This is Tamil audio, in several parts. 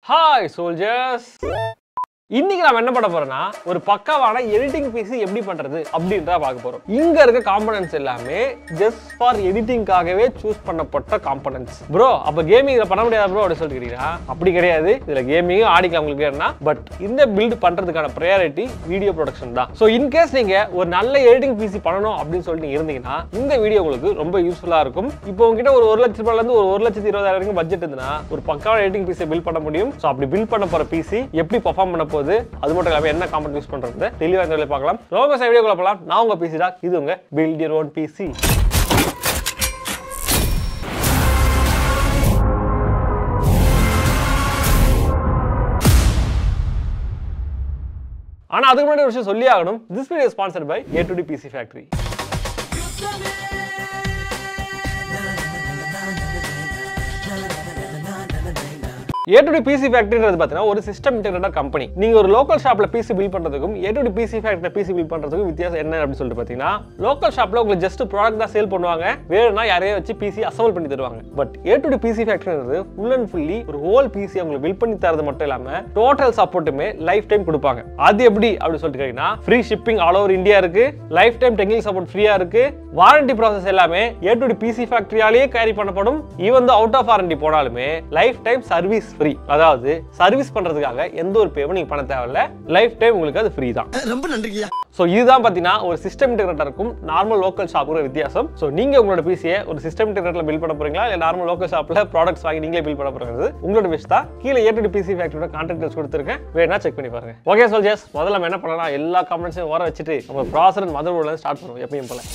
ஹாய் சோல்ஜர்ஸ் இன்னைக்கு நாம என்ன பண்ண போறோம்னா ஒரு பக்காவான எடிட்டிங் பிசி எப்படி பண்றது அப்படின்றத பார்க்க போறோம் இங்க இருக்க காம்பனன்ட்ஸ் எல்லாமே ஜஸ்ட் ஃபார் எடிட்டிங்காகவே சூஸ் பண்ணப்பட்ட காம்பனன்ட்ஸ் ப்ரோ அப்ப கேமிங்ல பண்ண முடியாது ப்ரோ அப்படி சொல்லிக்கிறீங்களா அப்படி கிடையாது இதுல கேமிங் ஆடிக்கலாம் உங்களுக்கு வேணும்னா பட் இந்த பில்ட் பண்றதுக்கான ப்ரையாரிட்டி வீடியோ ப்ரொடக்ஷன் தான் ஸோ இன்கேஸ் நீங்க ஒரு நல்ல எடிட்டிங் பிசி பண்ணணும் அப்படின்னு சொல்லிட்டு இருந்தீங்கன்னா இந்த வீடியோ உங்களுக்கு ரொம்ப யூஸ்ஃபுல்லா இருக்கும் இப்போ உங்ககிட்ட ஒரு ஒரு லட்ச ரூபாயில இருந்து ஒரு ஒரு லட்சத்தி இருபதாயிரம் வரைக்கும் பட்ஜெட் இருந்ததுன்னா ஒரு பக்காவான எடிட்டிங் பிசி பில்ட் பண்ண முடியும் ஸோ அப்படி பில்ட் பண்ண போற பிசி எப்படி பெர்ஃபார்ம் பண்ண போகுது அது மட்டும் இல்லாம என்ன காம்பன் யூஸ் பண்றது தெளிவாக இந்த வேலையை பார்க்கலாம் ரொம்ப வீடியோ போகலாம் நான் உங்க பிசி தான் இது உங்க பில்ட் யூர் ஓன் பிசி ஆனா அதுக்கு முன்னாடி ஒரு விஷயம் சொல்லி ஆகணும் this video sponsored by A to D PC factory A to D PC ஃபேக்டரின்றது பார்த்தீங்கன்னா ஒரு சிஸ்டம் இன்டெகிரேட்டர் கம்பெனி நீங்க ஒரு லோக்கல் ஷாப்ல பிசி பில் பண்றதுக்கும் A to D PC factory PC build பண்றதுக்கும் வித்தியாசம் என்ன அப்படின்னு சொல்லிட்டு பார்த்தீங்கன்னா லோக்கல் ஷாப்ல உங்களுக்கு ஜஸ்ட் ப்ராடக்ட் தான் சேல் பண்ணுவாங்க வேணும்னா யாரையோ வச்சு பிசி அசம்பிள் பண்ணி தருவாங்க but A to D PC ஃபேக்டரின்றது ஃபுல் அண்ட் ஃபுல்லி ஒரு ஹோல் பிசி உங்களுக்கு பில் பண்ணி தரது மட்டும் இல்லாம டோட்டல் சப்போர்ட்டுமே லைஃப் டைம் கொடுப்பாங்க அது எப்படி அப்படின்னு சொல்லிட்டு கேட்டீங்கன்னா free shipping all over India இருக்கு லைஃப் டைம் டெக்னிக்கல் சப்போர்ட் ஃப்ரீயா இருக்கு வாரண்டி ப்ராசஸ் எல்லாமே ஏ டு டி பிசி ஃபேக்டரியாலேயே கேரி பண்ணப்படும் ஈவன் அவுட் ஆஃப் வாரண்டி போனாலுமே லைஃப் டைம் சர்வீஸ் ஃப்ரீ அதாவது சர்வீஸ் பண்றதுக்காக எந்த ஒரு பேவும் நீங்க பண்ண தேவையில்ல லைஃப் டைம் உங்களுக்கு அது ஃப்ரீ தான் ரொம்ப நன்றிங்கய்யா ஸோ இதுதான் பார்த்தீங்கன்னா ஒரு சிஸ்டம் இன்டெகிரேட்டருக்கும் நார்மல் லோக்கல் ஷாப்புக்கும் வித்தியாசம் ஸோ நீங்க உங்களோட பிசியை ஒரு சிஸ்டம் இன்டெகிரேட்டர்ல பில் பண்ண போறீங்களா இல்லை நார்மல் லோக்கல் ஷாப்ல ப்ராடக்ட்ஸ் வாங்கி நீங்களே பில் பண்ண போறது உங்களோட விஷ் தான் கீழே ஏட்டு பிசி ஃபேக்டரியோட கான்டாக்ட் கொடுத்துருக்கேன் வேணா செக் பண்ணி பாருங்க ஓகே சோல்ஜர்ஸ் முதல்ல நம்ம என்ன பண்ணலாம் எல்லா காமெண்ட்ஸையும் ஓர வச்சுட்டு நம்ம ப்ராசர் மதர் போர்டில் ஸ்டார்ட் பண்ணுவோம் எப்பயும் போல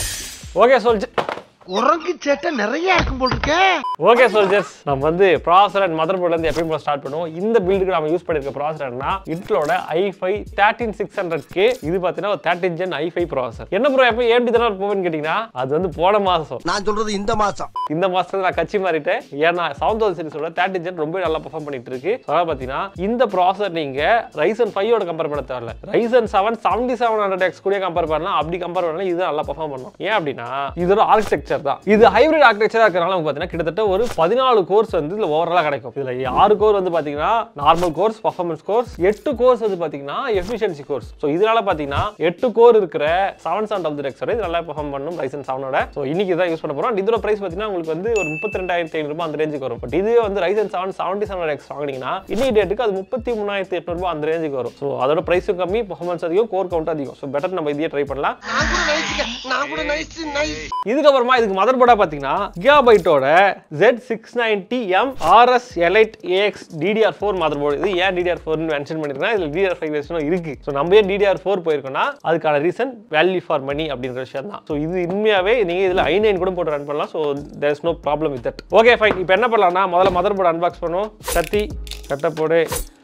ஓகே சோல்ஜர் குரங்கு சேட்டை நிறைய இருக்கும் போல் இருக்கே ஓகே சோல்ஜர்ஸ் நம்ம வந்து ப்ராசர் அண்ட் மதர் போர்ட்ல இருந்து எப்பயும் போல ஸ்டார்ட் பண்ணுவோம் இந்த பில்டுக்கு நம்ம யூஸ் பண்ணிருக்க ப்ராசர்னா இட்லோட I five thirteen six hundred K இது பார்த்தீங்கன்னா ஒரு தேர்ட்டின் ஜென் ஐ ஃபைவ் ப்ராசர் என்ன ப்ரோ எப்போ ஏன் இதெல்லாம் போவேன்னு கேட்டிங்கன்னா அது வந்து போன மாதம் நான் சொல்றது இந்த மாசம் இந்த மாசத்துல நான் கட்சி மாறிட்டேன் ஏன்னா செவன் தௌசண்ட் சீரிஸோட தேர்ட்டி ஜென் ரொம்ப நல்லா பெர்ஃபார்ம் பண்ணிட்டு இருக்கு அதாவது பார்த்தீங்கன்னா இந்த ப்ராசர் நீங்க ரைசன் ஃபைவோட கம்பேர் பண்ண தேவையில்ல Ryzen seven seventy seven hundred X கூட கம்பேர் பண்ணலாம் அப்படி கம்பேர் பண்ணலாம் இது நல்லா பெர்ஃபார்ம் பண்ணும் ஏன் அப்படின்னா இதோட ஆர்கிடெக்சர் தான் இது ஹைபிரிட் ஆர்கிடெக்சரா இருக்கிறனால உங்களுக்கு பார்த்தீங்கன்னா கிட்டத்தட்ட ஒரு பதினாலு கோர்ஸ் வந்து இதுல ஓவராலா கிடைக்கும் இதுல ஆறு கோர் வந்து பாத்தீங்கன்னா நார்மல் கோர்ஸ் பர்ஃபார்மன்ஸ் கோர்ஸ் எட்டு கோர்ஸ் வந்து பாத்தீங்கன்னா எஃபிஷியன்சி கோர்ஸ் ஸோ இதனால பாத்தீங்கன்னா எட்டு கோர் இருக்கிற செவன் செவன் ஆஃப் டெக்ஸர் இது நல்லா பெர்ஃபார்ம் பண்ணும் ரைசன் செவனோட ஸோ இன்னைக்கு இதான் யூஸ் பண்ண போறோம் இதோட பிரைஸ் பாத்தீங்கன்னா உங்களுக்கு வந்து ஒரு முப்பத்தி ரெண்டாயிரத்தி ஐநூறு ரூபாய் அந்த ரேஞ்சுக்கு வரும் பட் இதுவே வந்து Ryzen seven seventy seven X வாங்கினீங்கன்னா இன்னைக்கு டேட்டுக்கு அது முப்பத்தி மூணாயிரத்தி எட்நூறு ரூபாய் அந்த ரேஞ்சுக்கு வரும் ஸோ அதோட பிரைஸும் கம்மி பர்ஃபார்மன்ஸ் அதிகம் கோர் கவுண்ட் அதிகம் ஸோ பெட்டர் நம்ம இதையே ட்ரை பண்ணலாம் நான் கூட நைஸ்ங்க நான் கூட நைஸ் நைஸ் இதுக்கப்புறமா இதுக்கு மதர் போர்டா பாத்தீங்கன்னா கிகாபைட்டோட Z690M six ninety M RS elite AX DDR four motherboard இது ஏன் டிடிஆர் ஃபோர்னு மென்ஷன் பண்ணிருக்கேன் இதுல டிடிஆர் ஃபைவ் வெர்ஷனும் இருக்கு ஸோ நம்ம ஏன் டிடிஆர் ஃபோர் போயிருக்கோம்னா அதுக்கான ரீசன் வேல்யூ ஃபார் மணி அப்படிங்கிற விஷயம் தான் ஸோ இது உண்மையாவே நீங்க இதுல ஐ நைன் கூட போட்டு ரன் பண்ணலாம் so there is no problem with that okay fine இப்போ என்ன பண்ணலாம்னா முதல்ல மதர் போர்டு அன்பாக்ஸ் பண்ணுவோம் கத்தி கட்டை போடு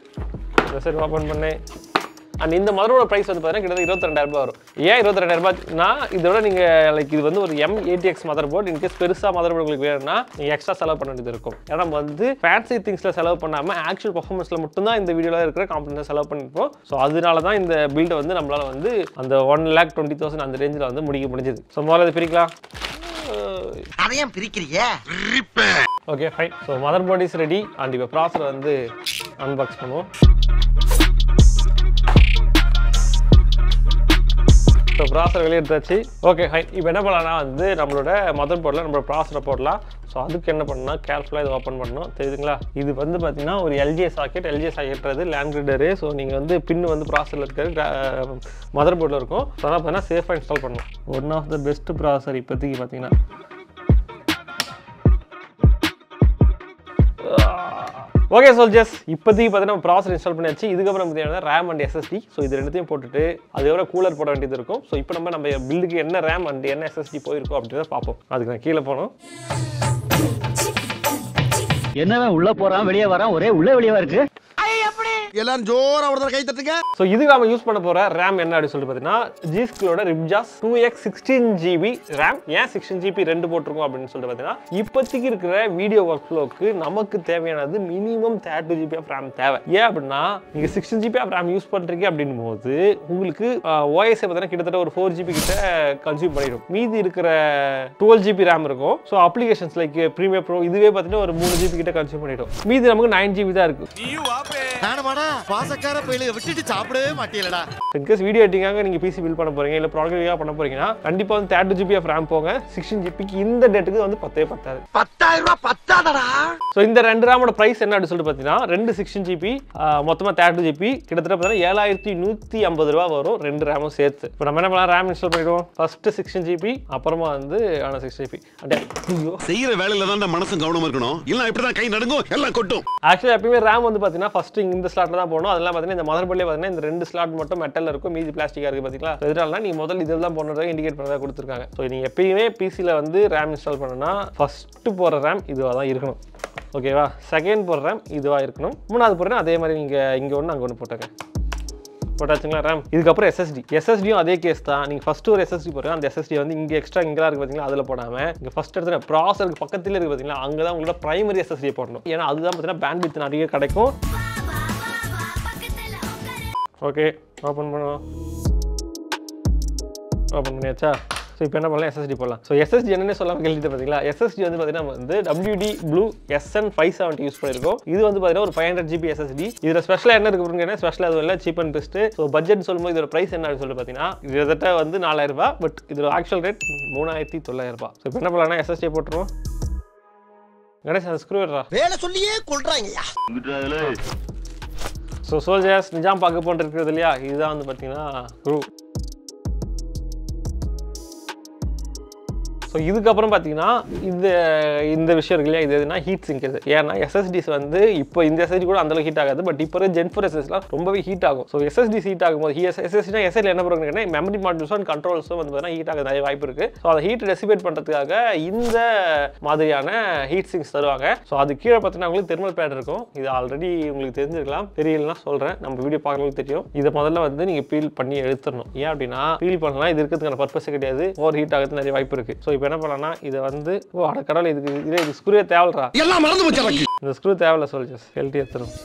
சரி ஓப்பன் பண்ணு அண்ட் இந்த மதரோட பிரைஸ் வந்து பார்த்தீங்கன்னா கிட்டத்தட்ட இருபத்தி ரெண்டாயிரம் ரூபாய் வரும் ஏன் இருபத்தி ரெண்டாயிரம் ரூபாய்னா இதோட நீங்கள் லைக் இது வந்து ஒரு M ATX motherboard in case பெருசாக மதர் போர்டு உங்களுக்கு வேணும்னா நீங்கள் எக்ஸ்ட்ரா செலவு பண்ண வேண்டியது இருக்கும் ஏன்னா நம்ம வந்து ஃபேன்சி திங்ஸில் செலவு பண்ணாமல் ஆக்சுவல் பர்ஃபார்மன்ஸில் மட்டும்தான் இந்த வீடியோவில் இருக்கிற காம்பனன்ட் செலவு பண்ணிருப்போம் ஸோ அதனால தான் இந்த பில்டை வந்து நம்மளால் வந்து அந்த ஒன் லேக் டுவெண்ட்டி தௌசண்ட் அந்த ரேஞ்சில் வந்து முடிக்க முடிஞ்சது ஸோ முதல்ல இதை பிரிக்கலாம் அதையும் பிரிக்கிறீங்க okay fine so motherboard is ready and இப்போ ப்ராசர் வந்து அன்பாக்ஸ் பண்ணுவோம் ஸோ ப்ராசர் வெளியே எடுத்தாச்சு ஓகே ஃபைன் இப்போ என்ன பண்ணலாம்னா வந்து நம்மளோட மதர் போர்டில் நம்மளோட ப்ராசரை போடலாம் ஸோ அதுக்கு என்ன பண்ணணும் கேர்ஃபுல்லாக இதை ஓப்பன் பண்ணணும் தெரியுதுங்களா இது வந்து பார்த்தீங்கன்னா ஒரு எல்ஜிஏ சாக்கெட் எல்ஜிஏ சாக்கெட்றது லேண்ட் கிரிடரு ஸோ நீங்கள் வந்து பின் வந்து ப்ராசரில் இருக்கிற மதர் போர்டில் இருக்கும் ஸோ அதான் பார்த்தீங்கன்னா சேஃபாக இன்ஸ்டால் பண்ணணும் ஒன் ஆஃப் த பெஸ்ட் ப்ராசர் இப்போதைக்கு பார்த்தீங்கன்னா ஓகே சோல்ஜர்ஸ் இப்போதைக்கு பார்த்தீங்கன்னா ப்ராசர் இன்ஸ்டால் பண்ணியாச்சு இதுக்கப்புறம் பார்த்தீங்கன்னா ரேம் அண்ட் எஸ்எஸ்டி ஸோ இது ரெண்டுத்தையும் போட்டுட்டு அதுக்கப்புறம் கூலர் போட வேண்டியது இருக்கும் ஸோ இப்போ நம்ம நம்ம பில்டுக்கு என்ன ரேம் அண்ட் என்ன எஸ்எஸ்டி போயிருக்கோம் அப்படின்றத பார்ப்போம் அதுக்கு நான் கீழே போனோம் என்னவன் உள்ள போறான் வெளியே வரான் ஒரே உள்ள வெளியவா இருக்கு எல்லாரும் ஜோரா ஒரு தடவை கை தட்டுங்க ஸோ இதுக்கு நம்ம யூஸ் பண்ண போற ரேம் என்ன அப்படின்னு சொல்லிட்டு பார்த்தீங்கன்னா ஜிஸ்கிலோட Ripjaws two X sixteen GB RAM ஏன் சிக்ஸ்டீன் ஜிபி ரெண்டு போட்டிருக்கோம் அப்படின்னு சொல்லிட்டு பார்த்தீங்கன்னா இப்போதைக்கு இருக்கிற வீடியோ ஒர்க் ஃப்ளோக்கு நமக்கு தேவையானது minimum thirty GB of RAM தேவை ஏன் அப்படின்னா நீங்க sixteen GB of RAM use பண்றீங்க அப்படின் போது உங்களுக்கு ஓஎஸ் பார்த்தீங்கன்னா கிட்டத்தட்ட ஒரு ஃபோர் ஜிபி கிட்ட கன்சியூம் பண்ணிடும் மீதி இருக்கிற டுவெல் ஜிபி ரேம் இருக்கும் so applications like Premiere Pro இதுவே பார்த்தீங்கன்னா ஒரு மூணு ஜிபி கிட்ட கன்சியூம் பண்ணிடும் மீதி நமக்கு நைன் ஜிபி தான் இருக்கு நானுமாடா பாசக்கார பயிலுக விட்டுட்டு சாப்பிடவே மாட்டீங்களடா இன்கேஸ் வீடியோ எடிட்டிங்காக நீங்கள் பிசி பில் பண்ண போறீங்க இல்லை ப்ராடக்டாக பண்ண போறீங்கன்னா கண்டிப்பாக வந்து தேர்ட்டி ஜிபி ஆஃப் ரேம் போங்க சிக்ஸ்டீன் ஜிபிக்கு இந்த டேட்டுக்கு வந்து பத்தே பத்தாது பத்தாயிரம் ரூபாய் பத்தாதடா ஸோ இந்த ரெண்டு ரேமோட ப்ரைஸ் என்ன அப்படின்னு சொல்லிட்டு பார்த்தீங்கன்னா ரெண்டு சிக்ஸ்டீன் ஜிபி மொத்தமாக தேர்ட்டி ஜிபி கிட்டத்தட்ட பார்த்தீங்கன்னா ஏழாயிரத்தி நூற்றி ஐம்பது ரூபா வரும் ரெண்டு ரேமும் சேர்த்து இப்போ நம்ம என்ன பண்ணலாம் ரேம் இன்ஸ்டால் பண்ணிடுவோம் ஃபர்ஸ்ட் சிக்ஸ்டீன் ஜிபி அப்புறமா வந்து ஆனால் சிக்ஸ் ஜிபி அப்படியே ஐயோ செய்யற வேலையில தான் மனசும் கவனமா இருக்கணும் இல்ல இப்படிதான் கை நடுங்கும் எல்லாம் கொட்டும் ஆக்சுவலி எப்பயுமே ரேம் வந்து பார்த்தீங்கன்னா ஃபர்ஸ்ட் இந்த ஸ்லாட்ல தான் போகணும் அதெல்லாம் பார்த்தீங்கன்னா இந்த மதர் போர்ட்லேயே பார்த்தீங்கன்னா இந்த ரெண்டு ஸ்லாட் மட்டும் மெட்டல் இருக்கும் மீதி பிளாஸ்டிக்காக இருக்குது பார்த்தீங்களா எதனால நீ முதல் இதில் தான் போனதாக இண்டிகேட் பண்ணதாக கொடுத்துருக்காங்க ஸோ நீங்கள் எப்பயுமே பிசியில் வந்து ரேம் இன்ஸ்டால் பண்ணணும்னா ஃபஸ்ட்டு போகிற ரேம் இதுவாக தான் இருக்கணும் ஓகேவா செகண்ட் போடுற ரேம் இதுவாக இருக்கணும் மூணாவது போடுறேன் அதே மாதிரி நீங்கள் இங்கே ஒன்று அங்கே ஒன்று போட்டுங்க போட்டாச்சுங்களா ரேம் இதுக்கப்புறம் எஸ்எஸ்டி எஸ்எஸ்டியும் அதே கேஸ் தான் நீங்கள் ஃபஸ்ட்டு ஒரு எஸ்எஸ்டி போடுங்க அந்த எஸ்எஸ்டி வந்து இங்கே எக்ஸ்ட்ரா இங்கே இருக்கு பார்த்தீங்களா அதில் போடாமல் இங்கே ஃபஸ்ட் இடத்துல ப்ராசருக்கு பக்கத்தில் இருக்கு பார்த்தீங்களா அங்கே தான் உங்களோட பிரைமரி எஸ்எஸ்டி போடணும் ஏன்னா அதுதான் பார்த்தீங்கன்னா பேண்ட் நிறைய கிடைக்கும் ஓகே ஓப்பன் பண்ணுவோம் ஓப்பன் பண்ணியாச்சா ஸோ இப்போ என்ன பண்ணலாம் எஸ்எஸ்டி போடலாம் ஸோ எஸ்எஸ்டி என்னன்னு சொல்லாமல் கேள்விட்டு பார்த்தீங்களா எஸ்எஸ்டி வந்து பார்த்தீங்கன்னா நம்ம வந்து WD blue SN five seventy use பண்ணியிருக்கோம் இது வந்து பார்த்தீங்கன்னா ஒரு ஃபைவ் ஹண்ட்ரட் ஜிபி எஸ்எஸ்டி இதில் ஸ்பெஷலாக என்ன இருக்கு பாருங்க ஸ்பெஷலாக அது இல்லை cheap and best so budget சொல்லும்போது இதோட ப்ரைஸ் என்ன அப்படின்னு சொல்லி பார்த்தீங்கன்னா கிட்டத்தட்ட வந்து நாலாயிரம் ரூபாய் பட் இதோட ஆக்சுவல் ரேட் மூணாயிரத்தி தொள்ளாயிரம் ரூபாய் ஸோ இப்போ என்ன பண்ணலாம்னா எஸ்எஸ்டி போட்டுருவோம் கணேஷ் அந்த ஸ்க்ரூ வேலை சொல்லியே கொள்றாங்கய்யா ஸோ சோல்ஜர்ஸ் நிஜாம் பார்க்க போன்று இருக்கிறது இல்லையா இதுதான் வந்து பார்த்தீங்கன்னா குரூ ஸோ இதுக்கப்புறம் பார்த்தீங்கன்னா இந்த இந்த விஷயம் இருக்கு இல்லையா இது எதுனா ஹீட் சிங்க் இது ஏன்னா எஸ்எஸ்டிஸ் வந்து இப்போ இந்த எஸ்எஸ்டி கூட அந்தளவுக்கு ஹீட் ஆகாது பட் இப்போ ஜென் ஃபோர் எஸ்எஸ்லாம் ரொம்பவே ஹீட் ஆகும் ஸோ எஸ்எஸ்டி ஹீட் ஆகும்போது ஹீ எஸ்எஸ்டினா எஸ்எஸ்டி என்ன பண்ணுறாங்கன்னா மெமரி மாடியூல்ஸும் அண்ட் கண்ட்ரோல்ஸும் வந்து பார்த்தீங்கன்னா ஹீட் ஆக நிறைய வாய்ப்பு இருக்குது ஸோ அதை ஹீட் ரெசிபேட் பண்ணுறதுக்காக இந்த மாதிரியான ஹீட் சிங்ஸ் தருவாங்க ஸோ அது கீழே பார்த்தீங்கன்னா உங்களுக்கு தெர்மல் பேட் இருக்கும் இது ஆல்ரெடி உங்களுக்கு தெரிஞ்சிருக்கலாம் தெரியலனா சொல்கிறேன் நம்ம வீடியோ பார்க்கறவங்களுக்கு தெரியும் இதை முதல்ல வந்து நீங்கள் பீல் பண்ணி எடுத்துடணும் ஏன் அப்படின்னா பீல் பண்ணலாம் இது இருக்கிறதுக்கான பர்பஸே கிடையாது ஓவர் ஹீட் ஆகிறது நிறைய வாய்ப்பு இருக்குது ஸோ இப்போ என்ன பண்ணலாம்னா இதை வந்து ஓ அட கடவுள் இதுக்கு இது இது ஸ்க்ரூவே தேவைடா எல்லாம் மறந்து போச்சு எனக்கு இந்த ஸ்க்ரூ தேவையில்ல சொல்லிச்சு ஹெல்த்தி எடுத்துரும்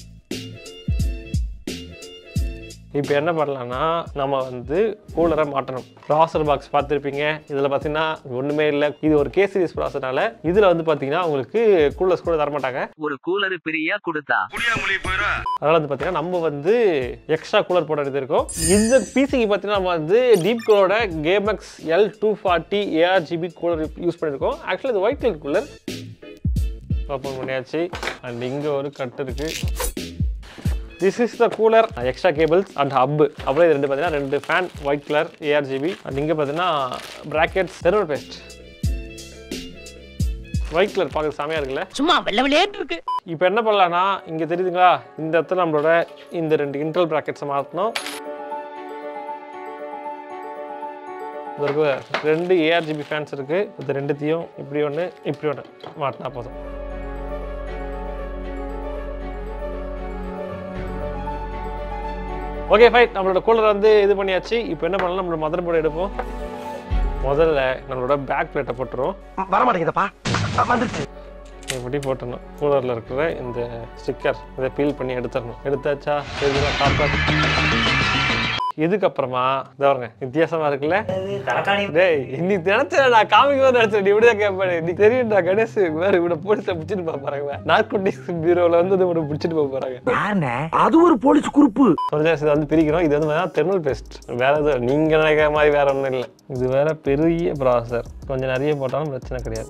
இப்போ என்ன பண்ணலாம்னா நம்ம வந்து கூலரை மாட்டணும் ப்ராசர் பாக்ஸ் பார்த்துருப்பீங்க இதில் பார்த்தீங்கன்னா ஒன்றுமே இல்லை இது ஒரு கே சீரிஸ் ப்ராசர்னால இதில் வந்து பார்த்தீங்கன்னா உங்களுக்கு கூலர்ஸ் கூட தரமாட்டாங்க ஒரு கூலர் பிரியா கொடுத்தா அதனால வந்து பார்த்தீங்கன்னா நம்ம வந்து எக்ஸ்ட்ரா கூலர் போட வேண்டியது இருக்கும் இந்த பிசிக்கு பார்த்தீங்கன்னா நம்ம வந்து டீப் கூலரோட Gammaxx L two forty ARGB cooler use பண்ணியிருக்கோம் ஆக்சுவலி இது ஒயிட் கலர் கூலர் ஓப்பன் பண்ணியாச்சு அண்ட் இங்கே ஒரு கட் இருக்கு this is the cooler extra cables and hub அப்புறம் இது ரெண்டு பார்த்தீங்கன்னா ரெண்டு fan white colour ARGB and இங்கே பார்த்தீங்கன்னா brackets thermal paste white colour பார்க்க செமையாக இருக்குல்ல சும்மா வெள்ள வெளியேட்டு இருக்கு இப்போ என்ன பண்ணலாம்னா இங்கே தெரியுதுங்களா இந்த இடத்துல நம்மளோட இந்த ரெண்டு இன்டர்னல் ப்ராக்கெட்ஸை மாற்றணும் இது இருக்கு ரெண்டு ஏஆர்ஜிபி ஃபேன்ஸ் இருக்கு இது ரெண்டுத்தையும் இப்படி ஒன்று இப்படி ஒன்று மாட்டினா போதும் ஓகே ஃபைன் நம்மளோட கூலர் வந்து இது பண்ணியாச்சு இப்போ என்ன பண்ணலாம் நம்மளோட மதர் போர்டு எடுப்போம் முதல்ல நம்மளோட பேக் பிளேட்டை போட்டுருவோம் வர மாட்டேங்குதப்பா வந்துருச்சு இப்படி போட்டுடணும் கூலரில் இருக்கிற இந்த ஸ்டிக்கர் இதை பீல் பண்ணி எடுத்துடணும் எடுத்தாச்சா இதுதான் காப்பர் இதுக்கப்புறமா இதை பாருங்க வித்தியாசமா இருக்குல்ல டேய் இன்னைக்கு நினைச்ச நான் காமிக்க நினைச்சேன் நீ இப்படிதான் கேட்பேன் நீ தெரியும்டா கணேஷ் வேற இவனை போலீஸை பிடிச்சிட்டு போக போறாங்க நார்கோட்டிக்ஸ் பியூரோல வந்து இதை இவனை பிடிச்சிட்டு போக போறாங்க அது ஒரு போலீஸ் குரூப்பு சொல்ஜர்ஸ் இதை வந்து பிரிக்கிறோம் இது வந்து தெர்மல் பேஸ்ட் வேற எதுவும் நீங்க நினைக்கிற மாதிரி வேற ஒன்றும் இல்லை இது வேற பெரிய ப்ராசர் கொஞ்சம் நிறைய போட்டாலும் பிரச்சனை கிடையாது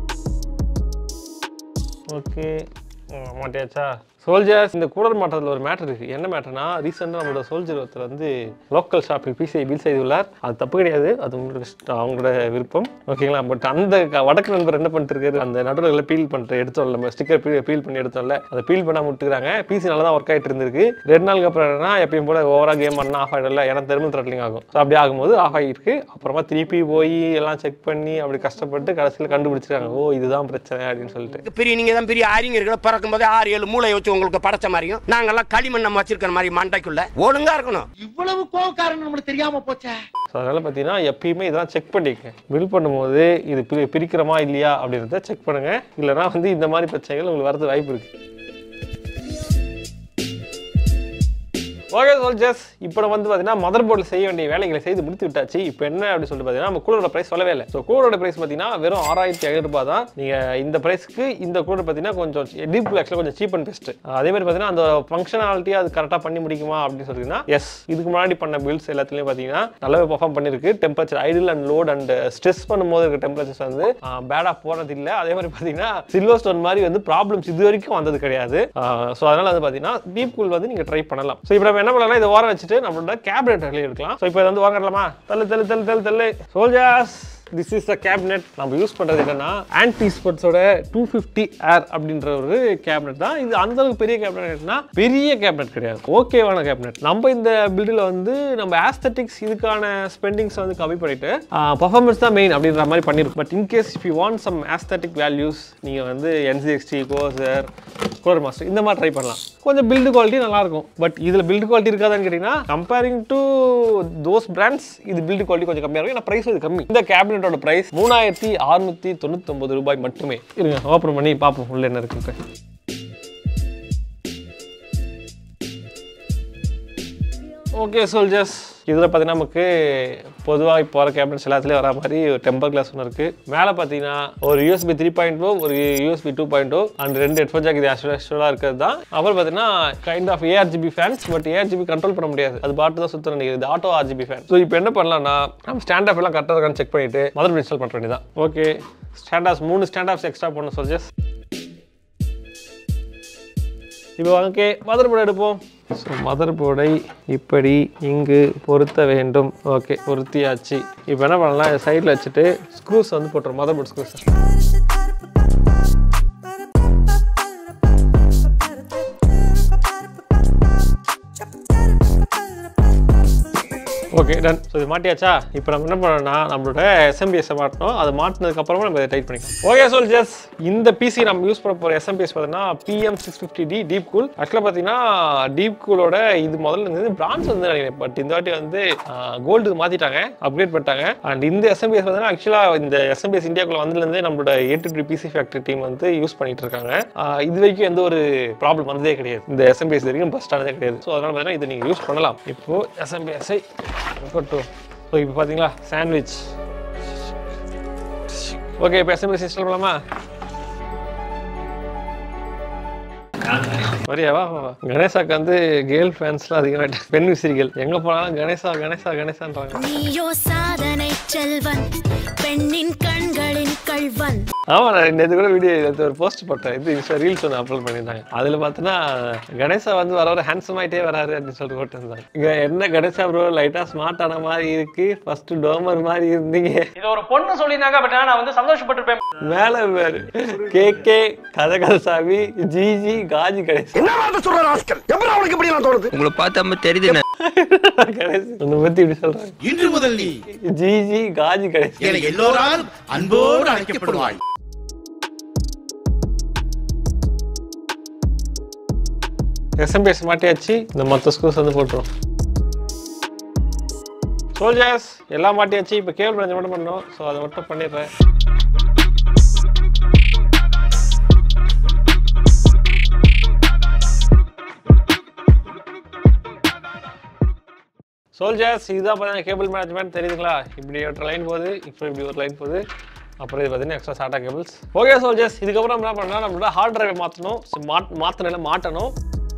ஓகே மாட்டியாச்சா சோல்ஜர்ஸ் இந்த கூலர் மாற்றத்தில் ஒரு மேட்டர் இருக்கு என்ன மேட்டர்னா ரீசெண்டாக நம்மளோட சோல்ஜர் ஒருத்தர் வந்து லோக்கல் ஷாப்பில் பிசிஐ பில் செய்துள்ளார் அது தப்பு கிடையாது அது உங்களோட இஷ்டம், அவங்களோட விருப்பம் ஓகேங்களா பட் அந்த க- வடக்கு நண்பர் என்ன பண்ணிட்டு இருக்காரு அந்த நடுவில் பீல் பண்ணிட்டு எடுத்தோம்ல நம்ம ஸ்டிக்கர் பீல் பண்ணி எடுத்தோம்ல அதை பீல் பண்ணாம விட்டுக்கிறாங்க பிசி நல்லா தான் ஒர்க் ஆகிட்டு இருந்திருக்கு ரெண்டு நாளுக்கு அப்புறம் என்னன்னா எப்பயும் போல ஓவரா கேம் பண்ணா ஆஃப் ஆகிடல ஏன்னா தெர்மல் த்ராட்லிங் ஆகும் ஸோ அப்படி ஆகும்போது ஆஃப் ஆகிருக்கு அப்புறமா திருப்பி போய் எல்லாம் செக் பண்ணி அப்படி கஷ்டப்பட்டு கடைசியில் கண்டுபிடிச்சிருக்காங்க ஓ இதுதான் பிரச்சனை அப்படின்னு சொல்லிட்டு பெரிய நீங்க தான் பெரிய ஆரிங்க இருக்கிற பறக்கும் போதே ஆறு ஏழு மூளை வச்சு உங்களுக்கு படைச்ச மாதிரியும் நாங்கெல்லாம் களிமண் நம்ம வச்சிருக்கிற மாதிரி மண்டைக்குள்ள ஒழுங்கா இருக்கணும் இவ்வளவு கோவக்காரன் நம்மளுக்கு தெரியாம போச்சே ஸோ அதனால் பார்த்தீங்கன்னா எப்பயுமே இதெல்லாம் செக் பண்ணிக்கங்க பில் பண்ணும்போது இது பிரி பிரிக்கிறோமா இல்லையா அப்படின்றத செக் பண்ணுங்க இல்லைனா வந்து இந்த மாதிரி பிரச்சனைகள் உங்களுக்கு வரது வாய்ப்பு இருக்கு ஓகே சோல்ஜர்ஸ் இப்போ நம்ம வந்து பார்த்தீங்கன்னா மதர் போர்டில் செய்ய வேண்டிய வேலைகளை செய்து முடித்து விட்டாச்சு இப்போ என்ன அப்படின்னு சொல்லிட்டு பார்த்தீங்கன்னா நம்ம கூலரோட ப்ரைஸ் சொல்லவே இல்லை ஸோ கூலரோட ப்ரைஸ் பார்த்தீங்கன்னா வெறும் ஆறாயிரத்தி ஐநூறுபா தான் நீங்கள் இந்த ப்ரைஸ்க்கு இந்த கூலர் பார்த்தீங்கன்னா கொஞ்சம் டீப் ஆக்சுவலாக கொஞ்சம் சீப் அண்ட் பெஸ்ட் அதே மாதிரி பார்த்தீங்கன்னா அந்த ஃபங்க்ஷனாலிட்டி அது கரெக்டாக பண்ணி முடிக்குமா அப்படின்னு சொல்லிங்கன்னா எஸ் இதுக்கு முன்னாடி பண்ண பில்ஸ் எல்லாத்துலேயும் பார்த்தீங்கன்னா நல்லாவே பர்ஃபார்ம் பண்ணியிருக்கு temperature idle and load and stress பண்ணும்போது இருக்க டெம்பரேச்சர்ஸ் வந்து பேடாக போனது இல்லை அதே மாதிரி பார்த்தீங்கன்னா சில்வர் ஸ்டோன் மாதிரி வந்து ப்ராப்ளம்ஸ் இது வரைக்கும் வந்தது கிடையாது ஸோ அதனால வந்து பார்த்தீங்கன்னா டீப் கூல் வந்து நீங்கள் ட்ரை பண்ணலாம் ஸோ இப்போ நம்ம என்ன பண்ணலாம் இதை ஓரம் வச்சுட்டு நம்மளோட கேபினெட் எடுக்கலாம் ஸோ இப்போ இதை வந்து வாங்கலாமா தள்ளு தள்ளு தள்ளு தள்ளு தள்ளு soldiers this is the cabinet நம்ம யூஸ் பண்ணுறது என்னன்னா ஆன்டி ஸ்போர்ட்ஸோட டூ ஃபிஃப்டி ஏர் அப்படின்ற ஒரு கேபினெட் தான் இது அந்த அளவுக்கு பெரிய கேபினெட்னா பெரிய கேபினெட் கிடையாது ஓகேவான கேபினெட் நம்ம இந்த பில்டில் வந்து நம்ம ஆஸ்தட்டிக்ஸ் இதுக்கான ஸ்பெண்டிங்ஸ் வந்து கம்மி பண்ணிட்டு பர்ஃபார்மன்ஸ் தான் மெயின் அப்படின்ற மாதிரி பண்ணிருக்கோம் but in case if you want some aesthetic values நீங்கள் வந்து என்சிஎக்ஸ்டி கோசர் கோர் மாஸ்டர் இந்த மாதிரி ட்ரை பண்ணலாம் கொஞ்சம் பில்டு குவாலிட்டி நல்லா இருக்கும் பட் இதில் பில்டு குவாலிட்டி இருக்காதான்னு கேட்டிங்கன்னா கம்பேரிங் டு தோஸ் பிராண்ட்ஸ் இது பில்டு குவாலிட்டி கொஞ்சம் கம்மியாக இருக்கும் ஏன்னா ப்ரைஸ் இது கம்மி இந்த கேபினட்டோட ப்ரைஸ் மூணாயிரத்தி அறுநூத்தி தொண்ணூத்தொம்பது ரூபாய் மட்டுமே இருங்க ஓப்பன் பண்ணி பார்ப்போம் உள்ள என்ன இருக்கு ஓகே சோல்ஜர்ஸ் இதில் பார்த்தீங்கன்னா நமக்கு பொதுவாக இப்போ வர கேபினட்ஸ் எல்லாத்துலேயும் வர மாதிரி ஒரு டெம்பர் கிளாஸ் ஒன்று இருக்குது மேலே பார்த்தீங்கன்னா ஒரு யூஎஸ்பி த்ரீ பாயிண்ட் ஓ ஒரு USB two point O and ரெண்டு ஹெட்ஃபோன் ஜாக் இது ஆக்சுவலாக இருக்கிறது தான் அப்புறம் பார்த்தீங்கன்னா kind of ARGB fans but ARGB control பண்ண முடியாது அது பாட்டு தான் சுத்தம் நினைக்கிறது இது ஆட்டோ ஆர்ஜிபி ஃபேன் ஸோ இப்போ என்ன பண்ணலாம்னா நம்ம ஸ்டாண்ட் ஆஃப் எல்லாம் கரெக்டாக இருக்கான்னு செக் பண்ணிட்டு மதர் இன்ஸ்டால் பண்ணுற வேண்டியதான் ஓகே ஸ்டாண்ட் ஆஃப் மூணு ஸ்டாண்ட் ஆஃப்ஸ் எக்ஸ்ட்ரா பண்ணணும் சோல்ஜர்ஸ் இப்போ ஓகே மதர் போர்டு எடுப்போம் ஸோ மதர் போர்டை இப்படி இங்கு பொருத்த வேண்டும் ஓகே பொருத்தியாச்சு இப்போ என்ன பண்ணலாம் சைடில் வச்சுட்டு ஸ்க்ரூஸ் வந்து போட்டுரும் motherboard screws okay done so இது மாட்டியாச்சா இப்போ நம்ம என்ன பண்ணோம்னா நம்மளோட எஸ்எம்பிஎஸ் மாட்டணும் அது மாட்டினதுக்கு அப்புறமா நம்ம இதை டைட் பண்ணிக்கலாம் ஓகே சோல்ஜர்ஸ் இந்த பிசி நம்ம யூஸ் பண்ண போகிற எஸ்எம்பிஎஸ் பார்த்தீங்கன்னா PM six fifty D DeepCool actually பார்த்தீங்கன்னா டீப் கூலோட இது முதல்ல இருந்தது பிரான்ஸ் வந்து நினைக்கிறேன் பட் இந்த வாட்டி வந்து கோல்டு மாற்றிட்டாங்க அப்கிரேட் பண்ணிட்டாங்க அண்ட் இந்த எஸ்எம்பிஎஸ் பார்த்தீங்கன்னா ஆக்சுவலாக இந்த எஸ்எம்பிஎஸ் இந்தியாக்குள்ள வந்ததுலேருந்தே நம்மளோட ஏட்டு த்ரீ பிசி ஃபேக்டரி டீம் வந்து யூஸ் பண்ணிட்டு இருக்காங்க ஆஹ் இது வரைக்கும் எந்த ஒரு ப்ராப்ளம் வந்ததே கிடையாது இந்த எஸ்எம்பிஎஸ் வரைக்கும் பஸ்ட் ஆனதே கிடையாது ஸோ அதனால பார்த்தீங்கன்னா இதை நீங்கள் யூஸ் பண்ணலாம் இப்போ எஸ்எம்பிஎஸ்ஐ இருக்கட்டும் ஸோ இப்போ பார்த்தீங்களா சாண்ட்விச் ஓகே இப்போ எஸ்எம்பிஎஸ் இன்ஸ்டால் பண்ணலாமா வரியா வா வா, வா கணேசாக்கு வந்து கேர்ள் ஃபேன்ஸ்லாம் அதிகமாக பெண் விசிறிகள் எங்கே போனாலும் கணேசா கணேசா கணேசான்றாங்க நீயோ சாதனை செல்வன் பெண்ணின் கண்களின் கள்வன் ஆமா நான் நேற்று கூட வீடியோ நேற்று ஒரு போஸ்ட் போட்டேன் இது இன்ஸ்டா ரீல்ஸ் ஒன்று அப்லோட் பண்ணியிருந்தாங்க அதில் பார்த்தோன்னா கணேசா வந்து வர வர ஹேண்ட்ஸம் ஆகிட்டே வராரு அப்படின்னு சொல்லிட்டு போட்டிருந்தாங்க இங்கே என்ன கணேசா ப்ரோ லைட்டாக ஸ்மார்ட் ஆன மாதிரி இருக்கு ஃபர்ஸ்ட் டோமர் மாதிரி இருந்தீங்க இது ஒரு பொண்ணு சொல்லியிருந்தாங்க பட் நான் வந்து சந்தோஷப்பட்டிருப்பேன் மேலே வேறு கே கே கதகதசாமி ஜிஜி காஜி கணேசன் என்ன வார்த்தை சொல்ற ராஸ்கல் எப்படி அவனுக்கு இப்படி எல்லாம் தோணுது உங்களை பார்த்தா தெரியுது கணேசன் உன்னை பற்றி இப்படி சொல்கிறாங்க இன்று முதல் நீ ஜிஜி காஜி கணேசன் என எல்லோரால் அன்போடு அழைக்கப்படுவாய் எஸ்எம்பிஎஸ் மாட்டியாச்சு இந்த மற்ற ஸ்கூல்ஸ் வந்து போட்டுரும் சோல்ஜர்ஸ் எல்லாம் மாட்டியாச்சு இப்போ கேபிள் பிரஞ்சு மட்டும் பண்ணணும் ஸோ அதை மட்டும் பண்ணிடுறேன் சோல்ஜர்ஸ் இதுதான் பார்த்தீங்கன்னா கேபிள் மேனேஜ்மெண்ட் தெரியுதுங்களா இப்படி ஒரு லைன் போகுது இப்போ இப்படி ஒரு லைன் போகுது அப்புறம் இது பார்த்தீங்கன்னா extra SATA cables okay soldiers இதுக்கப்புறம் நம்ம என்ன பண்ணலாம் நம்மளோட ஹார்ட் டிரைவை மாற்றணும் மாட் மாற்றின மாட்டணும்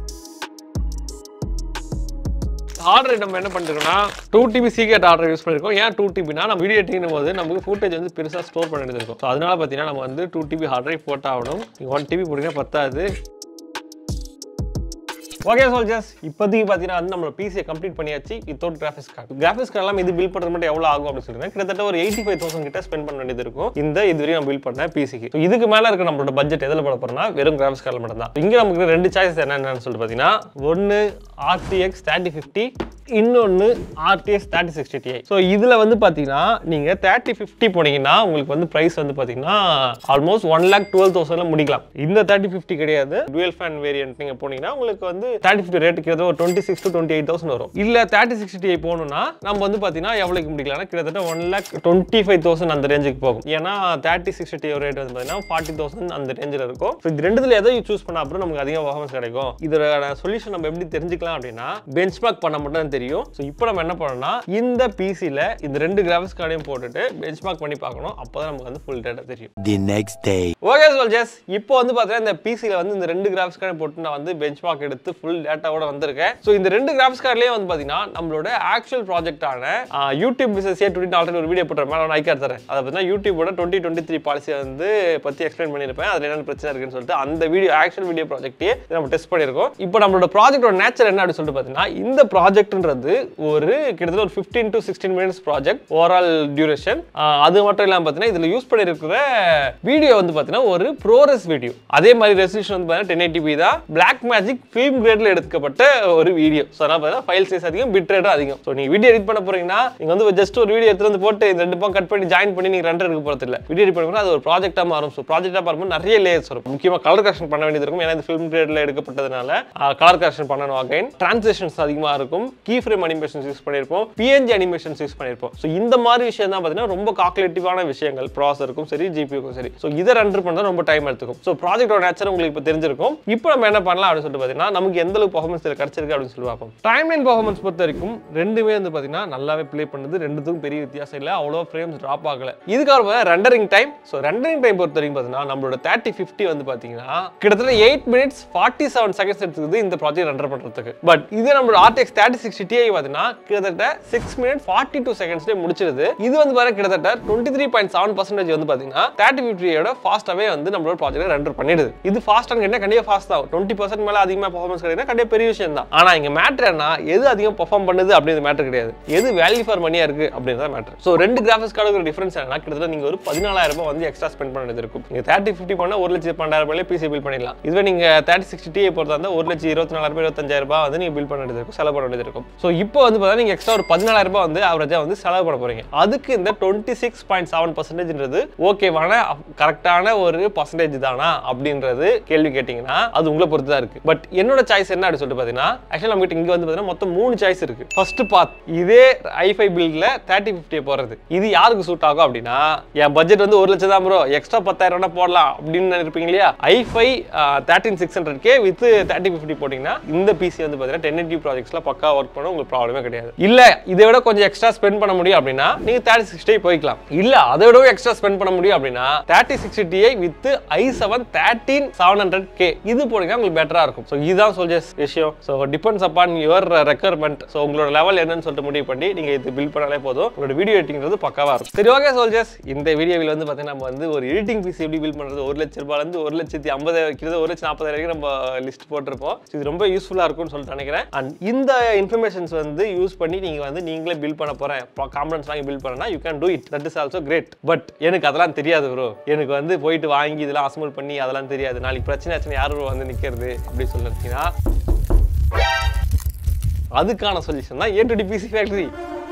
ஆர்டர் நம்ம என்ன பண்ணிருக்கோம்னா two TB Seagate order use பண்ணிருக்கோம் ஏன் டூ டிபினா நம்ம வீடியோ எடிட்டிங் போது நமக்கு ஃபுட்டேஜ் வந்து பெருசாக ஸ்டோர் பண்ணிட்டு இருக்கும் ஸோ அதனால பார்த்தீங்கன்னா நம்ம வந்து டூ டிபி ஹார்ட் டிரைவ் போட்டாகணும் நீங்கள் ஒன் டிபி போட்டிங்கன்னா பத்தாது ஓகே சோல்ஜர்ஸ் இப்போதைக்கு பார்த்தீங்கன்னா வந்து நம்ம பிசியை கம்ப்ளீட் பண்ணியாச்சு without graphics card graphics card எல்லாம் இது பில் பண்ணுறது மட்டும் எவ்வளோ ஆகும் அப்படின்னு சொல்லிட்டு கிட்டத்தட்ட ஒரு எயிட்டி ஃபைவ் தௌசண்ட் கிட்ட ஸ்பெண்ட் பண்ண வேண்டியது இருக்கும் இந்த இதுவரையும் நம்ம பில் பண்ண பிசிக்கு ஸோ இதுக்கு மேலே இருக்க நம்மளோட பட்ஜெட் எதில் போட போறோம்னா வெறும் கிராஃபிக்ஸ் கார்டில் மட்டும் தான் இங்கே நமக்கு ரெண்டு சாய்ஸ் என்னென்னு சொல்லிட்டு பார்த்தீங்கன்னா ஒன்று ஆர்டிஎக்ஸ் தேர்ட்டி ஃபிஃப்டி இன்னொன்று RTX thirty sixty Ti so இதில் வந்து பார்த்தீங்கன்னா நீங்கள் தேர்ட்டி ஃபிஃப்டி போனீங்கன்னா உங்களுக்கு வந்து ப்ரைஸ் வந்து பார்த்தீங்கன்னா ஆல்மோஸ்ட் ஒன் லேக் டுவெல் தௌசண்ட்ல முடிக்கலாம் இந்த தேர்ட்டி ஃபிஃப்டி கிடையாது டுவெல் ஃபேன் வேரியன்ட் நீங்கள் போனீங்கன்னா உங்களுக்கு வந்து தேர்ட்டி ஃபிஃப்டி ரேட்டு கிட்டத்தட்ட ஒரு twenty six to twenty eight thousand வரும் இல்லை தேர்ட்டி சிக்ஸ்டி டிஐ போகணும்னா நம்ம வந்து பார்த்தீங்கன்னா எவ்வளோக்கு முடிக்கலாம்னா கிட்டத்தட்ட one lakh twenty five thousand அந்த ரேஞ்சுக்கு போகும் ஏன்னா தேர்ட்டி சிக்ஸ்டி டிஐ ரேட் வந்து பார்த்தீங்கன்னா ஃபார்ட்டி தௌசண்ட் அந்த ரேஞ்சில் இருக்கும் ஸோ இது ரெண்டுத்துல எதை சூஸ் பண்ண அப்புறம் நமக்கு அதிக பர்ஃபார்மன்ஸ் கிடைக்கும் இதோட சொல்யூஷன் நம்ம எப்படி தெரிஞ்சுக்கலாம் அப்படின்னா பெஞ்ச்மார்க் பண்ண மட்டும் தான் தெரியும் ஸோ இப்போ நம்ம என்ன பண்ணோம்னா இந்த பிசியில் இந்த ரெண்டு கிராஃபிக்ஸ் கார்டையும் போட்டுட்டு பெஞ்ச்மார்க் பண்ணி பார்க்கணும் அப்போ தான் நமக்கு வந்து ஃபுல் டேட்டா தெரியும் the next day okay soldiers இப்போ வந்து பார்த்தீங்கன்னா இந்த பிசியில் வந்து இந்த ரெண்டு கிராஃபிக்ஸ் கார்டு போட்டு நான் வந்து பெஞ்ச் மார்க் எடுத்து ஃபுல் டேட்டாவோட வந்திருக்கேன் ஸோ இந்த ரெண்டு கிராஃபிக்ஸ் கார்ட்லேயே வந்து பார்த்தீங்கன்னா நம்மளோட ஆக்சுவல் ப்ராஜெக்டான யூடியூப் பிசினஸ் ஏ டுவெண்ட்டி ஆல்ரெடி ஒரு வீடியோ போட்டுருப்பேன் நான் ஐக்கார் தரேன் அதை பார்த்தீங்கன்னா யூடியூபோட டுவெண்ட்டி டுவெண்ட்டி த்ரீ பாலிசியை வந்து பற்றி எக்ஸ்பிளைன் பண்ணியிருப்பேன் அதில் என்னென்ன பிரச்சனை இருக்குன்னு சொல்லிட்டு அந்த வீடியோ ஆக்சுவல் வீடியோ ப்ராஜெக்ட்டே நம்ம டெஸ்ட் பண்ணியிருக்கோம் இப்போ நம்மளோட ப்ராஜெக்டோட நேச்சர் என்ன அப்படின்னு சொல்லிட்டு பார்த்தீங்கன்னா இந்த ப்ராஜெக்ட்ன்றது ஒரு கிட்டத்தட்ட ஒரு fifteen to sixteen minutes project overall duration அது மட்டும் இல்லாமல் பார்த்தீங்கன்னா இதில் யூஸ் பண்ணியிருக்கிற வீடியோ வந்து பார்த்தீங்கன்னா ஒரு ப்ரோரஸ் வீடியோ அதே மாதிரி ரெசல்யூஷன் வந்து பார்த்தீங்கன்னா டென் எயிட்டிபி தான் பிளாக் மேஜிக் ஃபிலிம் கிரேட்ல எடுக்கப்பட்ட ஒரு வீடியோ ஸோ அதனால் பார்த்தீங்கன்னா ஃபைல் சைஸ் அதிகம் பிட் ரேட்டும் அதிகம் ஸோ நீங்கள் வீடியோ எடிட் பண்ண போறீங்கன்னா நீங்கள் வந்து ஜஸ்ட் ஒரு வீடியோ எடுத்து வந்து போட்டு இந்த ரெண்டு பக்கம் கட் பண்ணி ஜாயின் பண்ணி நீங்கள் ரெண்டர் எடுக்க போகிறது இல்லை வீடியோ எடிட் பண்ணும்போது அது ஒரு ப்ராஜெக்டாக மாறும் ஸோ ப்ராஜெக்டாக மாறும்போது நிறைய லேயர்ஸ் வரும் முக்கியமாக கலர் கரெக்ஷன் பண்ண வேண்டியது இருக்கும் ஏன்னா இந்த ஃபிலிம் கிரேட்ல எடுக்கப்பட்டதுனால கலர் கரெக்ஷன் பண்ணணும் அகைன் டிரான்சேஷன்ஸ் அதிகமாக இருக்கும் கீ ஃப்ரேம் அனிமேஷன்ஸ் யூஸ் பண்ணியிருப்போம் பிஎன்ஜி அனிமேஷன்ஸ் யூஸ் பண்ணியிருப்போம் ஸோ இந்த மாதிரி விஷயம் தான் பார்த்தீங்கன்னா ரொம்ப கால்குலேட்டிவான விஷயங்கள் ப்ராசருக்கும் சரி ஜிபிக்கும் சரி ஸோ இதை ரெண்டர் பண்ண ரொம்ப டைம் எடுத்துக்கும் ஸோ ப்ராஜெக்டோட நேச்சர் உங்களுக்கு இப்போ தெரிஞ்சிருக்கும் இப்போ நம்ம என்ன பண்ணலாம் அப்படின்னு சொல்லிட்டு பார்த்தீங்கன்னா நமக்கு எந்த அளவுக்கு பர்ஃபார்மன்ஸ் இதில் கிடைச்சிருக்கு அப்படின்னு சொல்லி பார்ப்போம் டைம் லைன் பர்ஃபார்மன்ஸ் பொறுத்த வரைக்கும் ரெண்டுமே வந்து பார்த்தீங்கன்னா நல்லாவே ப்ளே பண்ணுது ரெண்டுத்துக்கும் பெரிய வித்தியாசம் இல்லை அவ்வளோ ஃப்ரேம்ஸ் ட்ராப் ஆகல இதுக்கப்புறம் rendering time so rendering time பொறுத்த வரைக்கும் பார்த்தீங்கன்னா நம்மளோட தேர்ட்டி ஃபிஃப்டி வந்து பார்த்தீங்கன்னா கிட்டத்தட்ட eight minutes forty seven seconds எடுத்துக்குது இந்த ப்ராஜெக்ட் ரெண்டர் பண்ணுறதுக்கு பட் இது நம்மளோட ஆர்டிஎக்ஸ் தேர்ட்டி சிக்ஸ்டி டிஐ பார்த்தீங்கன்னா கிட்டத்தட்ட சிக்ஸ் மினிட் ஃபார்ட்டி டூ செகண்ட்ஸ்லேயே முடிச்சிருது இது வந்து பாருங்க கிட்டத்தட்ட twenty three point seven percentage வந்து பார்த்தீங்கன்னா தேர்ட்டி ஃபிஃப்டியோட ஃபாஸ்ட்டாகவே வந்து நம்மளோட ப்ராஜெக்ட் ரெண்டர் பண்ணிடுது இது ஃபாஸ்ட்டாக கேட்டால் கண்டிப்பாக ஃபாஸ்ட் தான் டுவெண்ட்டி பர்சன்ட் மேலே அதிகமாக பர்ஃபார்மன்ஸ் கிடையாது கண்டிப்பாக பெரிய விஷயம் தான் ஆனால் இங்கே மேட்ரு என்ன எது அதிகம் பர்ஃபார்ம் பண்ணுது அப்படிங்கிற மேட்டர் கிடையாது எது வேல்யூ ஃபார் மணியாக இருக்கு அப்படின்றத மேட்டர் ஸோ ரெண்டு கிராஃபிக்ஸ் கார்டு டிஃபரன்ஸ் என்ன கிட்டத்தட்ட நீங்கள் ஒரு பதினாலாயிரம் ரூபாய் வந்து எக்ஸ்ட்ரா ஸ்பெண்ட் பண்ண வேண்டியது இருக்கும் நீங்கள் தேர்ட்டி ஃபிஃப்டி பண்ணால் ஒரு லட்சம் பன்னெண்டாயிரம் ரூபாயிலே பிசி பில் பண்ணிடலாம் இதுவே நீங்கள் தேர்ட்டி சிக்ஸ்டி டிஏ பொறுத்தா இருந்தால் ஒரு லட்சம் இருபத்தி நாலாயிரம் ரூபாய் இருபத்தஞ்சாயிரம் ரூபாய் வந்து நீங்கள் பில் பண்ண வேண்டியது இருக்கும் செலவு பண்ண வேண்டியது இருக்கும் ஸோ இப்போ வந்து பார்த்தீங்கன்னா நீங்கள் எக்ஸ்ட்ரா ஒரு பதினாலாயிரம் ரூபாய் வந்து அவரேஜாக வந்து செலவு பண்ண போறீங்க அதுக்கு இந்த டுவெண்ட்டி சிக்ஸ் பாயிண்ட் செவன் பர்சன்டேஜ்ன்றது ஓகேவான கரெக்டான ஒரு பர்சன்டேஜ் தானா அப்படின்றது கேள்வி கேட்டிங்கன்னா அது உங்களை பொறுத்து தான் இருக்கு பட் என்னோட சாய்ஸ் என்ன அப்படின்னு சொல்லிட்டு பார்த்தீங்கன்னா ஆக்சுவலாக நம்ம இங்கே வந்து பார்த்தீங்கன்னா மொத்தம் மூணு சாய்ஸ் இருக்கு ஃபர்ஸ்ட் பாத் இதே ஐஃபை பில்டில் தேர்ட்டி ஃபிஃப்டியை போடுறது இது யாருக்கு சூட் ஆகும் அப்படின்னா என் பட்ஜெட் வந்து ஒரு லட்சம் தான் ப்ரோ எக்ஸ்ட்ரா பத்தாயிரம் ரூபா போடலாம் அப்படின்னு நினைப்பீங்க இல்லையா i five thirteen six hundred K with thirty fifty போட்டிங்கன்னா இந்த பிசி வந்து பார்த்தீங்கன்னா டென் எயிட்டி ப்ராஜெக்ட்ஸ்லாம் பக்கா ஒர்க் பண்ண உங்களுக்கு ப்ராப்ளமே கிடையாது இல்லை இதை விட கொஞ்சம் எக்ஸ்ட்ரா ஸ்பெண்ட் பண்ண முடியும் அப்படின்னா நீங்கள் தேர்ட்டி சிக்ஸ்டி போய்க்கலாம் இல்லை அதை விடவும் எக்ஸ்ட்ரா ஸ்பெண்ட் பண்ண முடியும் அப்படின்னா thirty sixty Ti with i seven thirteen seven hundred K இது போனீங்கன்னா உங்களுக்கு பெட்டராக இருக்கும் ஸோ இதுதான் சொல்ஜஸ் விஷயம் so depends upon your requirement so உங்களோட லெவல் என்னன்னு சொல்லிட்டு முடிவு பண்ணி நீங்கள் இது பில் பண்ணாலே போதும் உங்களோட வீடியோ எடிட்டிங்கிறது பக்காவாக இருக்கும் சரி ஓகே சோல்ஜர்ஸ் இந்த வீடியோவில் வந்து பார்த்தீங்கன்னா நம்ம வந்து ஒரு எடிட்டிங் பீஸ் எப்படி பில் பண்ணுறது ஒரு லட்ச ரூபாயிலேருந்து ஒரு லட்சத்தி ஐம்பதாயிரம் கிட்ட ஒரு லட்சம் நாற்பதாயிரம் வரைக்கும் நம்ம லிஸ்ட் போட்டிருப்போம் So இது ரொம்ப யூஸ்ஃபுல்லாக இருக்கும்னு சொல்லிட்டு நினைக்கிறேன் அண்ட் இந்த இன்ஃபர்மேஷன்ஸ் வந்து யூஸ் பண்ணி நீங்கள் வந்து நீங்களே பில் பண்ண போகிறேன் காம்பனன்ஸ் வாங்கி பில் பண்ணனா you can do it that is also great but எனக்கு அதெல்லாம் தெரியாது ப்ரோ எனக்கு வந்து போயிட்டு வாங்கி இதெல்லாம் அசம்பிள் பண்ணி அதெல்லாம் தெரியாது நாளைக்கு பிரச்சனை ஆச்சுன்னா யார் bro வந்து நிற்கிறது அப்படி சொல்லிருக்கீங்கன்னா அதுக்கான சொல்யூஷன் தான் A to D PC factory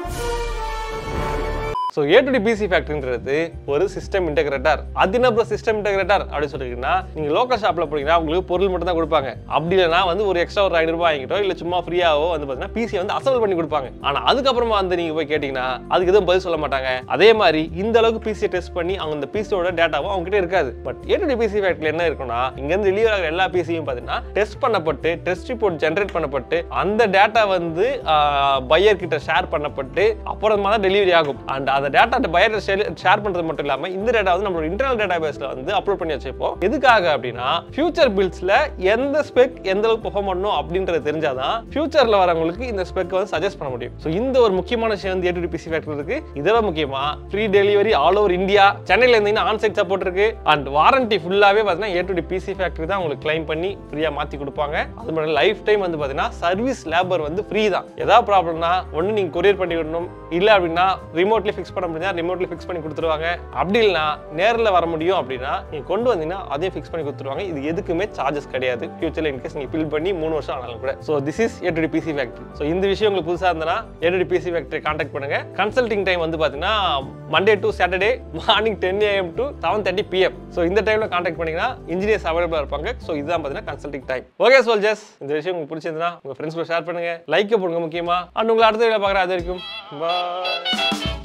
so A to D PC ஃபேக்டரின்றது ஒரு சிஸ்டம் இன்டெகிரேட்டர் அது என்ன ப்ரோ சிஸ்டம் இன்டெகிரேட்டர் அப்படின்னு சொல்லிட்டீங்கன்னா நீங்கள் லோக்கல் ஷாப்பில் போனீங்கன்னா உங்களுக்கு பொருள் மட்டும் தான் கொடுப்பாங்க அப்படி இல்லைனா வந்து ஒரு எக்ஸ்ட்ரா ஒரு ஐநூறு ரூபாய் வாங்கிட்டோ இல்லை சும்மா ஃப்ரீயாவோ வந்து பார்த்தீங்கன்னா பிசி வந்து அசம்பிள் பண்ணி கொடுப்பாங்க ஆனால் அதுக்கப்புறமா வந்து நீங்கள் போய் கேட்டிங்கன்னா அதுக்கு எதுவும் பதில் சொல்ல மாட்டாங்க அதே மாதிரி இந்த அளவுக்கு பிசியை டெஸ்ட் பண்ணி அவங்க அந்த பிசியோட டேட்டாவும் அவங்க கிட்ட இருக்காது but A to D PC ஃபேக்டரியில் என்ன இருக்குன்னா இங்கேருந்து டெலிவரி ஆகிற எல்லா பிசியும் பார்த்தீங்கன்னா டெஸ்ட் பண்ணப்பட்டு டெஸ்ட் ரிப்போர்ட் ஜென்ரேட் பண்ணப்பட்டு அந்த டேட்டா வந்து பையர் கிட்ட ஷேர் பண்ணப்பட்டு அப்புறமா தான் டெலிவரி ஆகும் அண்ட் அந்த டேட்டா பையர் ஷேர் பண்றது மட்டும் இல்லாம இந்த டேட்டா வந்து நம்மளோட இன்டர்னல் டேட்டா பேஸ்ல வந்து அப்லோட் பண்ணி வச்சிருப்போம் எதுக்காக அப்படின்னா ஃபியூச்சர் பில்ஸ்ல எந்த ஸ்பெக் எந்த அளவுக்கு பெர்ஃபார்ம் பண்ணணும் அப்படின்றது தெரிஞ்சாதான் ஃபியூச்சர்ல வரவங்களுக்கு இந்த ஸ்பெக் வந்து சஜஸ்ட் பண்ண முடியும் ஸோ இந்த ஒரு முக்கியமான விஷயம் வந்து ஏ பிசி ஃபேக்டர் இருக்கு இதெல்லாம் முக்கியமா free delivery all over India சென்னையில இருந்தீங்கன்னா ஆன் சைட் சப்போர்ட் இருக்கு அண்ட் வாரண்டி ஃபுல்லாவே பார்த்தீங்கன்னா ஏ டு பிசி ஃபேக்டரி தான் உங்களுக்கு கிளைம் பண்ணி ஃப்ரீயா மாத்தி கொடுப்பாங்க அது மட்டும் லைஃப் டைம் வந்து பார்த்தீங்கன்னா சர்வீஸ் லேபர் வந்து ஃப்ரீ தான் ஏதாவது ப்ராப்ளம்னா ஒன்று நீங்க கொரியர் பண்ணி விடணும் இல்லை அப்படின்னா ரிமோட்லி ஃபிக்ஸ் ஃபிக்ஸ் பண்ண முடிஞ்சா ரிமோட்ல ஃபிக்ஸ் பண்ணி கொடுத்துருவாங்க அப்படி இல்லைனா நேரில் வர முடியும் அப்படின்னா நீங்க கொண்டு வந்தீங்கன்னா அதையும் ஃபிக்ஸ் பண்ணி கொடுத்துருவாங்க இது எதுக்குமே சார்ஜஸ் கிடையாது ஃபியூச்சர்ல இன்கேஸ் நீங்க பில் பண்ணி மூணு வருஷம் ஆனாலும் கூட so this is AD PC factory so இந்த விஷயம் உங்களுக்கு புதுசாக இருந்தனா ஏடி பிசி ஃபேக்டரி கான்டாக்ட் பண்ணுங்க கன்சல்டிங் டைம் வந்து பார்த்தீங்கன்னா Monday to Saturday morning ten AM to seven thirty PM so இந்த டைமில் கான்டாக்ட் பண்ணீங்கன்னா இன்ஜினியர்ஸ் அவைலபிளாக இருப்பாங்க ஸோ இதுதான் பார்த்தீங்கன்னா கன்சல்டிங் டைம் ஓகே சோல்ஜர்ஸ் இந்த விஷயம் உங்களுக்கு பிடிச்சிருந்தா உங்கள் ஃப்ரெண்ட்ஸ் கூட ஷேர் பண்ணுங்க லைக் போடுங்க முக்கியமாக அண்ட் உங்களை அடுத்த வீடியோ பார்க்குறேன் அது வரைக்கும் பாய்